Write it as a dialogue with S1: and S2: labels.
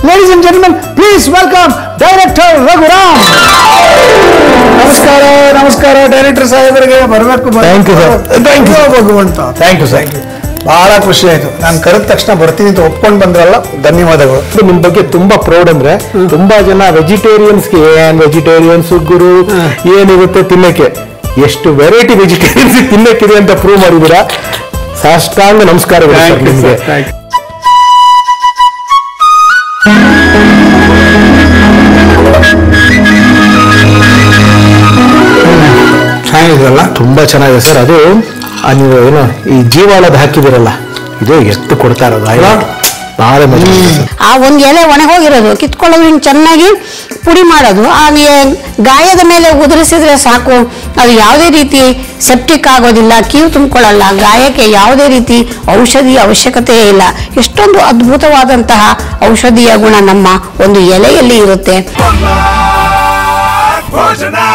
S1: Ladies and gentlemen please welcome director Raghuram ನಮಸ್ಕಾರ ನಮಸ್ಕಾರ director ಸಾಹೇಬರಿಗೆ ಬರಬೇಕು
S2: Thank you, sir. Thank you.
S1: ಭಗವಂತ
S2: ಥ್ಯಾಂಕ್ ಯು ಸರ್
S1: ಬಹಳ ಖುಷಿ ಆಯ್ತು ನಾನು ಕರೆದ ತಕ್ಷಣ ಬರ್ತೀನಿ ಅಂತ ಒಪ್ಕೊಂಡು ಬಂದ್ರಲ್ಲ ಧನ್ಯವಾದಗಳು
S2: ನಿಮ್ ಬಗ್ಗೆ ತುಂಬಾ ಪ್ರೌಡ್ ಅಂದ್ರೆ ತುಂಬಾ ಜನ ವೆಜಿಟೇರಿಯನ್ಸ್ಗೆ ಏನ್ ವೆಜಿಟೇರಿಯನ್ಸ್ ಗುರು ಏನಿರುತ್ತೆ ತಿನ್ನಕ್ಕೆ ಎಷ್ಟು ವೆರೈಟಿ ವೆಜಿಟೇರಿಯನ್ಸ್ ತಿನ್ನಕ್ಕಿದೆ ಅಂತ ಪ್ರೂವ್ ಮಾಡಿದೀರಾ ಸಾಷ್ಟಾಂಗ ನಮಸ್ಕಾರಗಳು sir ನಿಮ್ಗೆ
S1: ಚೆನ್ನಾಗಿದ್ರಲ್ಲ
S2: ತುಂಬಾ ಚೆನ್ನಾಗಿದೆ ಸರ್ ಅದು ಆ ನೀವು ಏನು ಈ ಜೀವಾಳದ ಹಾಕಿದಿರಲ್ಲ ಇದು ಎಷ್ಟು ಕೊಡ್ತಾ ಇರೋದು ಆಯ್ತಾ? ಬಹಳ ಮಜಾ ಬರುತ್ತೆ sir.
S3: ಆ ಒಂದು ಎಲೆ ಒಣಗೋಗಿರೋದು ಕಿತ್ಕೊಳ್ಳೋದು ಹಿಂಗೆ ಚೆನ್ನಾಗಿ ಪುಡಿ ಮಾಡೋದು ಆ ಎ- ಗಾಯದ ಮೇಲೆ ಉದುರಿಸಿದ್ರೆ ಸಾಕು ಅದು ಯಾವುದೇ ರೀತಿ ಸೆಪ್ಟಿಕ್ ಆಗೋದಿಲ್ಲ ಕೀವು ತುಂಬಿಕೊಳ್ಳಲ್ಲ ಗಾಯಕ್ಕೆ ಯಾವುದೇ ರೀತಿ ಔಷಧಿಯ ಅವಶ್ಯಕತೆ ಇಲ್ಲ ಎಷ್ಟೊಂದು ಅದ್ಭುತವಾದಂತಹ ಔಷಧೀಯ ಗುಣ ನಮ್ಮ ಒಂದು ಎಲೆಯಲ್ಲಿ ಇರುತ್ತೆ
S4: ಭೋಜನ